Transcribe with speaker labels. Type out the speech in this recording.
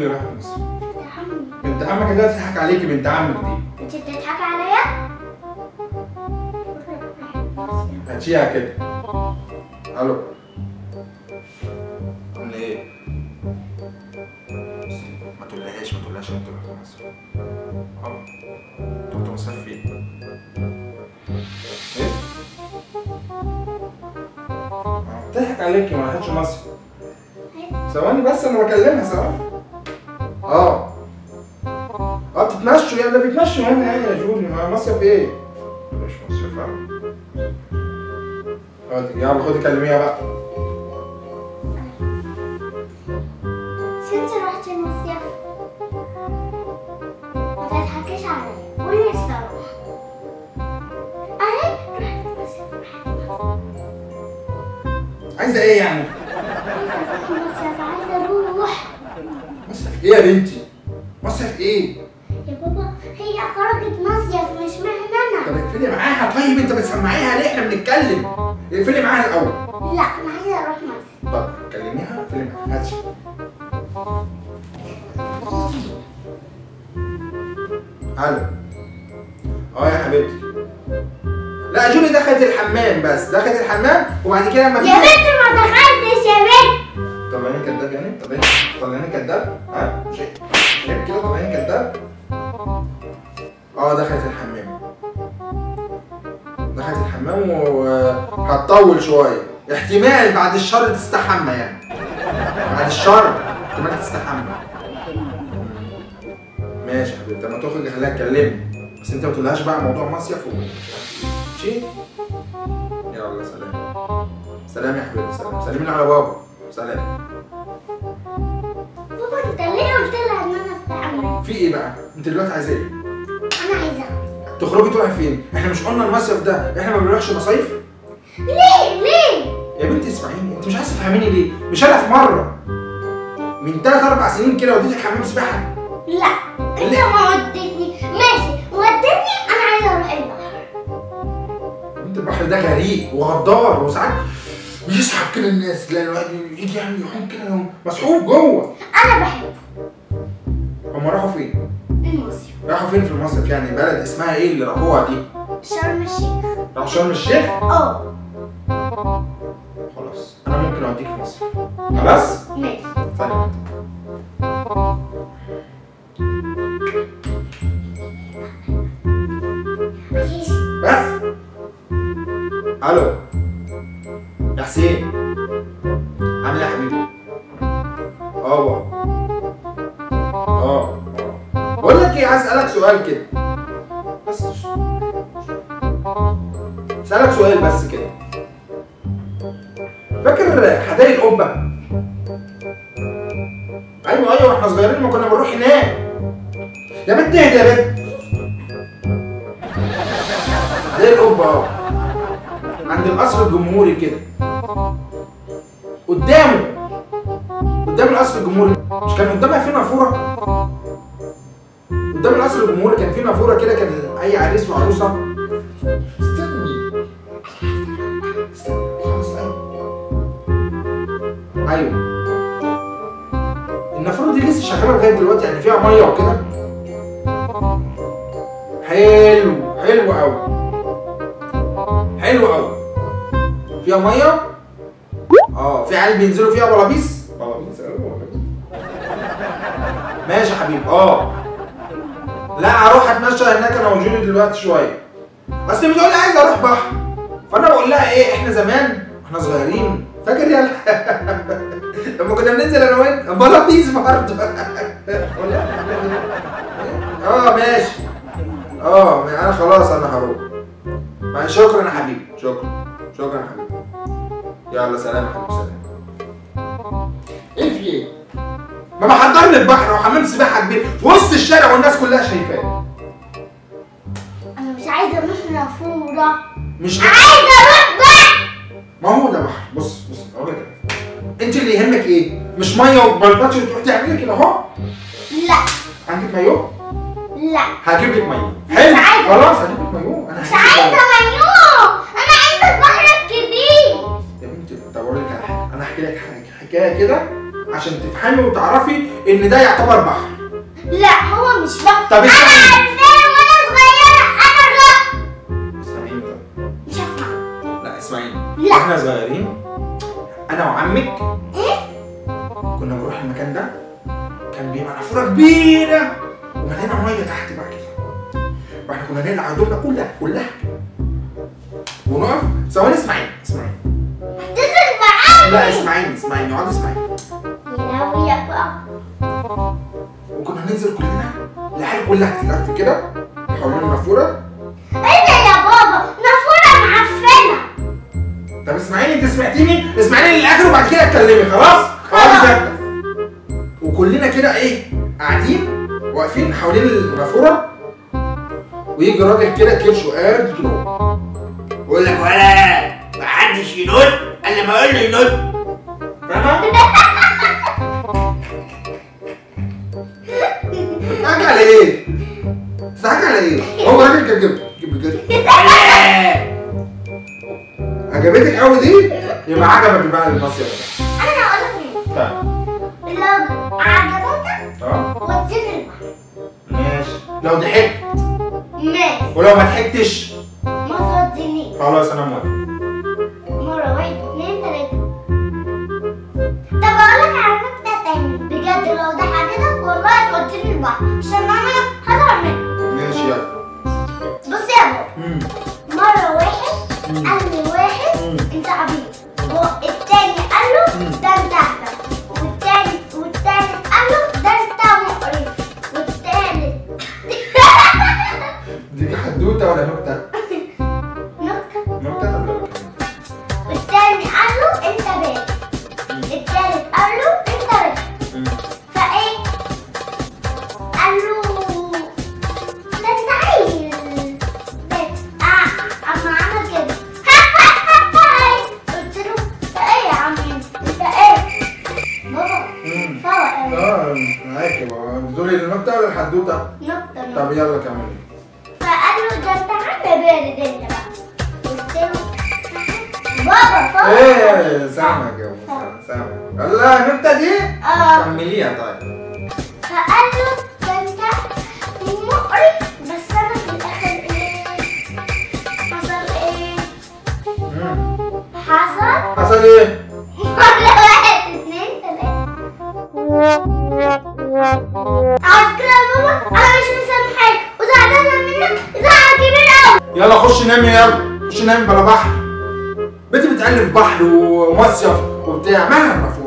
Speaker 1: اللي راح مصر
Speaker 2: يا عمي
Speaker 1: بنت عمك ده تضحك عليكي بنت عمك دي
Speaker 2: انت بتضحكي عليا؟
Speaker 1: هاتيها كده الو عامله ايه ما تقولهاش ما تقولهاش انت رحت مصر اه انت رحت مصر فين ايه آه، بتضحك عليكي ما راحتش مصر ثواني بس انا بكلمها ثواني اه اه بتتمشوا يعني ده بيتمشوا هنا يعني يا جولي ما مصيف ايه؟ مش مصيف فعلا خدي يلا خدي كلميها بقى
Speaker 2: بس انت رحتي المصيف ما تضحكيش عليا قولي الصراحة انا رحت المصيف رحت
Speaker 1: عايزه ايه يعني؟
Speaker 2: المصيف عايزة اروح
Speaker 1: مصيف ايه يا بنتي؟ مصيف ايه؟
Speaker 2: يا بابا هي خرجت مصيف مش مهنة
Speaker 1: طب
Speaker 2: انا
Speaker 1: اقفلي معاها طيب انت بتسمعيها ليه؟ احنا بنتكلم اقفلي معاها الاول
Speaker 2: لا انا عايزة اروح مصيف
Speaker 1: طب كلميها اقفلي معاها هاتي الو اه يا حبيبتي لا جولي دخلت الحمام بس دخلت الحمام وبعد كده لما
Speaker 2: يا بنت ما دخلتش يا بنت
Speaker 1: طلعيني كداب يعني طلعيني طلعيني كداب ها مش مش عيب كده طلعيني كداب اه دخلت الحمام دخلت الحمام وهتطول شويه احتمال بعد الشر تستحمى يعني بعد الشر احتمال تستحمى ماشي يا حبيبتي لما تخرج خليها تكلمني بس انت ما تقولهاش بقى موضوع مصيف ومش عارف ايه ماشي يلا سلام سلام يا حبيبتي سلام سلمي على بابا سلام
Speaker 2: بابا انت ليه قلت لها ان انا استحمل
Speaker 1: في ايه بقى؟ انت دلوقتي عايزه ايه؟
Speaker 2: انا عايزة
Speaker 1: تخرجي تروحي فين؟ احنا مش قلنا المصيف ده احنا ما بنروحش مصايف؟
Speaker 2: ليه ليه
Speaker 1: يا بنتي اسمعيني انت مش عايزه تفهميني ليه؟ مش انا في مره من ثلاث اربع سنين كده وديتك حمام سباحه
Speaker 2: لا انت ما وديتني ماشي وديتني انا عايزة اروح البحر
Speaker 1: انت البحر ده غريق وغدار وساعات بيسحب كده الناس تلاقي الواحد يجي يعمل يحوم كده مسحوب جوه
Speaker 2: انا بحبه
Speaker 1: هما راحوا فين؟
Speaker 2: المصيف
Speaker 1: راحوا فين في المصيف يعني بلد اسمها ايه اللي راحوها دي؟
Speaker 2: شرم الشيخ
Speaker 1: راحوا شرم الشيخ؟
Speaker 2: اه
Speaker 1: خلاص انا ممكن اوديك مصيف خلاص؟
Speaker 2: ماشي
Speaker 1: ثانية
Speaker 2: مفيش
Speaker 1: بس الو يا حسين عامل ايه يا حبيبي اه بابا. اه اه بقول لك ايه عايز اسالك سؤال كده بس اسالك سؤال بس كده فاكر حدائق القبه ايوه ايوه احنا صغيرين ما كنا بنروح هناك يا بنت اهدى يا بنت حدائق القبه اه عند القصر الجمهوري كده قدامه قدام القصر الجمهوري مش كان قدامها في نافوره قدام القصر الجمهوري كان في نافوره كده كان اي عريس وعروسه استني استني خلاص ايوه ايوه النافوره دي لسه شغاله لغايه دلوقتي يعني فيها ميه وكده حلو حلو قوي حلو قوي فيها ميه اه في عيال بينزلوا فيها بلابيس بلابيس أيوة، بلابيس. ماشي يا حبيبي اه لا هروح اتمشى هناك انا وجولي دلوقتي شويه اصل بتقول لي عايز اروح بحر فانا بقول لها ايه احنا زمان واحنا صغيرين فاكر يا لما كنا بننزل انا وانت بلابيس برضه ولا- اه ماشي اه انا خلاص انا هروح ما- شكرا يا حبيبي شكرا شكرا يا حبيبي يلا سلام يا حبيبي سلام ايه في ايه؟ ما بحضر لي البحر وحمام سباحه كبير في وسط الشارع والناس كلها شايفاه
Speaker 2: انا مش عايزة اروح نافورة
Speaker 1: مش
Speaker 2: عايزة اروح بحر
Speaker 1: ما هو ده بحر بص بص اقول لك حاجة. انت اللي يهمك ايه؟ مش ميه وبلبطش وتروح تعملي كده اهو
Speaker 2: لا
Speaker 1: عندك مايو؟
Speaker 2: لا
Speaker 1: هجيب لك مايو حلو
Speaker 2: عايزة.
Speaker 1: خلاص هجيب لك مايو انا
Speaker 2: مش
Speaker 1: هجيب لك
Speaker 2: عايزة
Speaker 1: مايو.
Speaker 2: مايو انا عايزة البحر الكبير
Speaker 1: يا بنتي طب اقول لك على حاجه انا احكي لك حاجه حكايه كده عشان تفهمي وتعرفي ان ده يعتبر بحر
Speaker 2: لا هو مش بحر
Speaker 1: طب
Speaker 2: انا
Speaker 1: اسمعي
Speaker 2: عارفاه وانا صغيره انا لا
Speaker 1: اسمعيني طب
Speaker 2: مش هسمع
Speaker 1: لا اسمعيني
Speaker 2: لا.
Speaker 1: واحنا صغيرين انا وعمك
Speaker 2: ايه
Speaker 1: كنا بنروح المكان ده كان بيبقى نافوره كبيره ومليانه ميه تحت بقى كده واحنا كنا نقلع هدومنا كلها كلها ونقف ثواني اسمعيني اسمعيني
Speaker 2: هتنزل معايا
Speaker 1: لا اسمعيني اسمعيني اقعدي اسمعيني
Speaker 2: يا لهوي يا بابا
Speaker 1: وكنا ننزل كلنا العيال كلها تتلف كده حوالين النافوره
Speaker 2: ايه ده يا بابا نافوره معفنه
Speaker 1: طب اسمعيني انت سمعتيني اسمعيني للاخر وبعد كده اتكلمي خلاص
Speaker 2: خلاص.
Speaker 1: خلاص ساكته وكلنا كده ايه قاعدين واقفين حوالين النافوره ويجي راجل كده كرشه قد كده يقول لك ولا محدش ينط الا ما اقول له ينط فاهمه؟ بتضحك على ايه؟ بتضحك على ايه؟ هو راجل كان كده كده كده عجبتك قوي دي؟ يبقى عجبك بقى المصيف ده
Speaker 2: انا هقول لك
Speaker 1: طيب
Speaker 2: لو عجبتك
Speaker 1: اه
Speaker 2: وديني البحر
Speaker 1: ماشي لو ضحكت
Speaker 2: ماشي
Speaker 1: ولو ما ضحكتش
Speaker 2: ما تودينيش
Speaker 1: خلاص انا موافق
Speaker 2: مرة واحد اتنين تلاتة طب اقول لك على نكتة تاني بجد لو ضحكتك والله توديني البحر عشان انا هزعل منك
Speaker 1: ماشي يلا
Speaker 2: بص يا بابا
Speaker 1: مم.
Speaker 2: مرة واحد
Speaker 1: مم.
Speaker 2: قال لي واحد
Speaker 1: مم.
Speaker 2: انت عبيط والتاني قال له
Speaker 1: مم.
Speaker 2: ده انت اهبل والتاني والتالت قال له ده انت مقرف والتالت
Speaker 1: دي حدوته ولا نكته؟
Speaker 2: نكتة
Speaker 1: نكته طب يلا كمل.
Speaker 2: والتاني قال له انت بارد التالت قال له انت رخم
Speaker 1: مم.
Speaker 2: فايه قال له ده انت عيل ده آه، اما عمل كده قلت له انت ايه يا عم انت ايه بابا
Speaker 1: مم.
Speaker 2: فوق قوي
Speaker 1: اه معاك يا بابا دول النكته ولا الحدوته؟
Speaker 2: نقطة نقطة
Speaker 1: طب يلا كملي
Speaker 2: فقال له ده انت عم بارد انت بقى قلت له بابا فوق
Speaker 1: ايه سامعك يا بابا سامعك الله النكته دي
Speaker 2: اه
Speaker 1: كمليها طيب
Speaker 2: فقال له ده انت مقرف بس انا في الاخر ايه حصل ايه
Speaker 1: مم.
Speaker 2: حصل
Speaker 1: حصل ايه؟
Speaker 2: مرة واحد اتنين تلاتة على فكرة يا بابا انا مش مسامحاك وزعلانة منك زعل كبير اوي
Speaker 1: يلا خش نامي يلا خش نامي بلا بحر بنتي بتألف بحر ومصيف وبتاع مالها المفروض